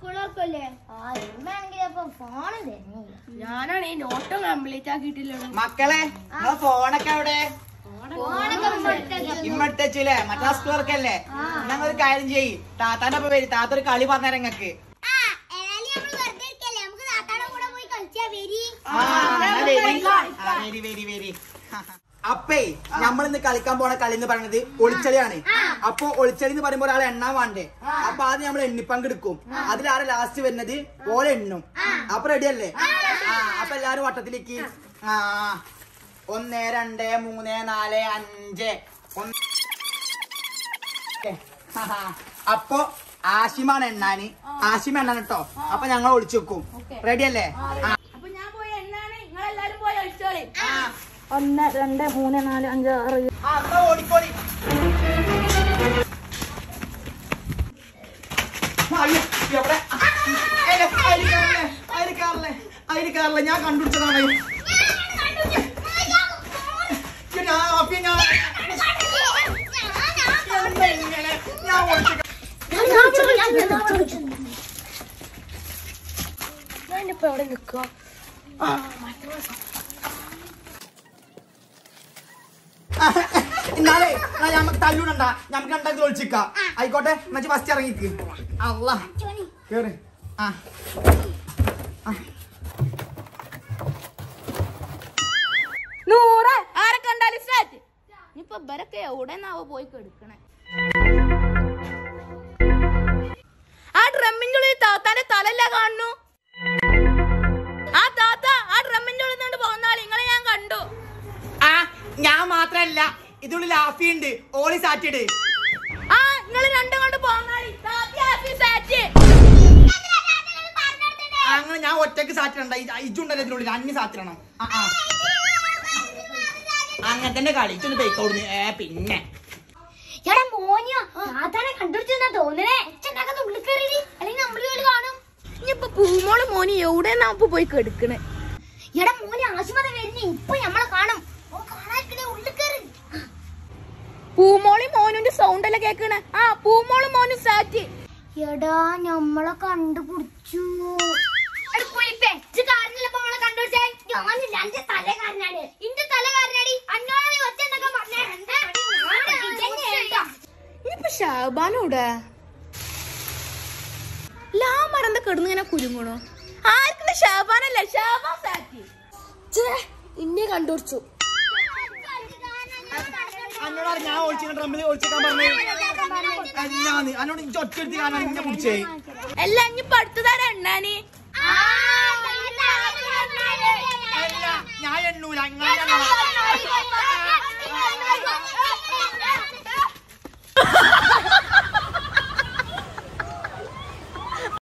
സ്കൂളൊക്കെ ആ ഇമ്മാണെങ്കിൽ അപ്പൊ ഫോണ് തരുന്നില്ല ഞാനാണ് ഈ നോട്ടം കംപ്ലീറ്റ് ആക്കിയിട്ടില്ലല്ലോ മക്കളെ നിങ്ങളെ ഫോണൊക്കെ അവിടെ ഫോണൊക്കെ കൊടുത്തേക്ക്. ഇമ്മട്ടല്ലേ മറ്റേ സ്കൂളർക്കല്ലേ ഞങ്ങൾ ഒരു കാര്യം ചെയ്യ് താത്താന്റെ ഒപ്പം വരും താത്ത ഒരു കളി പറഞ്ഞുതരാം നിങ്ങക്ക് ആ, ഏതായാലും നമ്മള് വെറുതെ ഇരിക്കല്ലേ, നമുക്ക് താത്താടെ കൂടെ പോയി കളിച്ചാ വരി. വെരി വെരി വെരി അപ്പേ നമ്മൾ ഇന്ന് കളിക്കാൻ പോണ കളി എന്ന് പറയുന്നത് ഒളിച്ചളിയാണ് അപ്പൊ ഒളിച്ചളി എന്ന് പറയുമ്പോൾ ഒരാൾ എണ്ണാൻ വേണ്ടേ അപ്പൊ ആദ്യം നമ്മൾ എണ്ണിപ്പങ്കെടുക്കും അതിൽ ആരെ ലാസ്റ്റ് വരുന്നത് ഓലെ എണ്ണും അപ്പൊ റെഡി അല്ലേ ആ അപ്പൊ എല്ലാരും വട്ടത്തിലേക്ക് ആ ഒന്ന് രണ്ട് മൂന്ന് നാല് അഞ്ച് ഒന്ന് അപ്പൊ ആഷിമാണ് എണ്ണാന് ആഷിമ എണ്ണാൻ കേട്ടോ അപ്പൊ ഞങ്ങൾ ഒളിച്ചു വെക്കും റെഡി അല്ലേ ആ അപ്പൊ ഞാൻ പോയി എന്നാണ് നിങ്ങളെല്ലാരും പോയി ഒളിച്ചോളി ആ ഒന്ന് രണ്ട് മൂന്ന് നാല് അഞ്ച് ആറ് ആ, എന്നാ ഓടിക്കോടി. ആ, അയ്യോ, എവിടെ? ആ, ഏയ്, അതില് കേറല്ലേ, അതില് കേറല്ലേ, അതില് കേറല്ലേ, ഞാൻ കണ്ടുപിടിച്ചതാണ് ഇത്. ഇത് ഞാൻ അപ്പി ഞാൻ എന്താ ഇങ്ങനെ? ഞാൻ ഓടിച്ചു ഞാനിപ്പോ എവിടെ നിക്കുക എന്നാലേ എന്നാ ഞമ്മക്ക് തല്ലൂടണ്ട ഞമ്മക്ക് രണ്ടാക്കി ഒളിച്ചിക്ക ആയിക്കോട്ടെ എന്നുവെച്ച് ഫസ്റ്റ് ഇറങ്ങിക്ക് അല്ല കേറ് ആ നൂറ് ആരെ കണ്ടാലും സ്റ്റാറ്റ് ഇനിയിപ്പൊ ഇവരൊക്കെ എവിടെ നിന്നാവോ പോയി കെടുക്കണേ ആ ഡ്രമ്മിന്റെ ഉള്ളിൽ താത്താന്റെ തലല്ല കാണുന്നു ആ താത്ത ആ ഡ്രമ്മിന്റെ ഉള്ളിൽ നിന്ന് പോകുന്ന നിങ്ങളെ ഞാൻ കണ്ടു ആ ഞാൻ മാത്രല്ല ഇതിനുള്ളിൽ ലാഫിയുണ്ട് ഓളി സാറ്റിട് ആ നിങ്ങൾ രണ്ടും കൊണ്ട് പോന്നാളി താത്തി ഹാപ്പി സാറ്റ് അങ്ങനെ ഞാൻ ഒറ്റക്ക് സാറ്റിടണ്ട ഇജുണ്ടല്ലോ ഇതിനുള്ളിൽ അന്യ സാറ്റിടണം ആ ആ അങ്ങനെ തന്നെ കളി ഇതൊന്ന് ബൈക്കോടുന്നു ഏ പിന്നെ എടാ മോനിയോ താത്താനെ കണ്ടുപിടിച്ചെന്നാ തോന്നണേ ഒച്ചണ്ടാക്കാതെ ഉള്ളിൽ കയറി അല്ലെങ്കിൽ നമ്മള് പോയി കാണും ഇനിയിപ്പൊ പൂമോള് മോനി എവിടെ നിന്നാ പോയി കെടുക്കണേ എടാ മോനെ ആശുപത്രി വരുന്നേ ഇപ്പൊ നമ്മളെ കാണും ഓ കാണാതിരിക്കണേ ഉള്ളിൽ കയറി പൂമോളി മോനുന്റെ സൗണ്ട് അല്ലേ കേക്കണേ ആ പൂമോള് മോനും സാറ്റ് എടാ നമ്മളെ കണ്ടുപിടിച്ചു ഞാനില്ല എന്റെ തലകാരനാണ് എന്റെ തലകാരനാടി അന്നോട് നീ ഒറ്റ എന്തൊക്കെ പറഞ്ഞേ ഇനിയിപ്പൊ ഷാബാനൂടെ ലാ മറந்த കിടന്ന് ഇങ്ങനെ കുരുങ്ങണു ആർക്കുള്ള ഷാബാനല്ല ഷാബാൻ സാറ്റ് ഇന്നെ കണ്ടുപിടിച്ചു അന്നോട് ഞാൻ ഒളിച്ചിട്ട് ഡ്രമ്മിൽ ഒളിച്ചിക്കാൻ പറഞ്ഞു അല്ലാന്ന് അന്നോട് ഇജ്ജ് ഒറ്റ എടുത്ത് കാണാൻ ഇന്നെ പിടിച്ചേ അല്ല ഇനിയിപ്പൊ അടുത്തതാരാ എണ്ണാന് ആ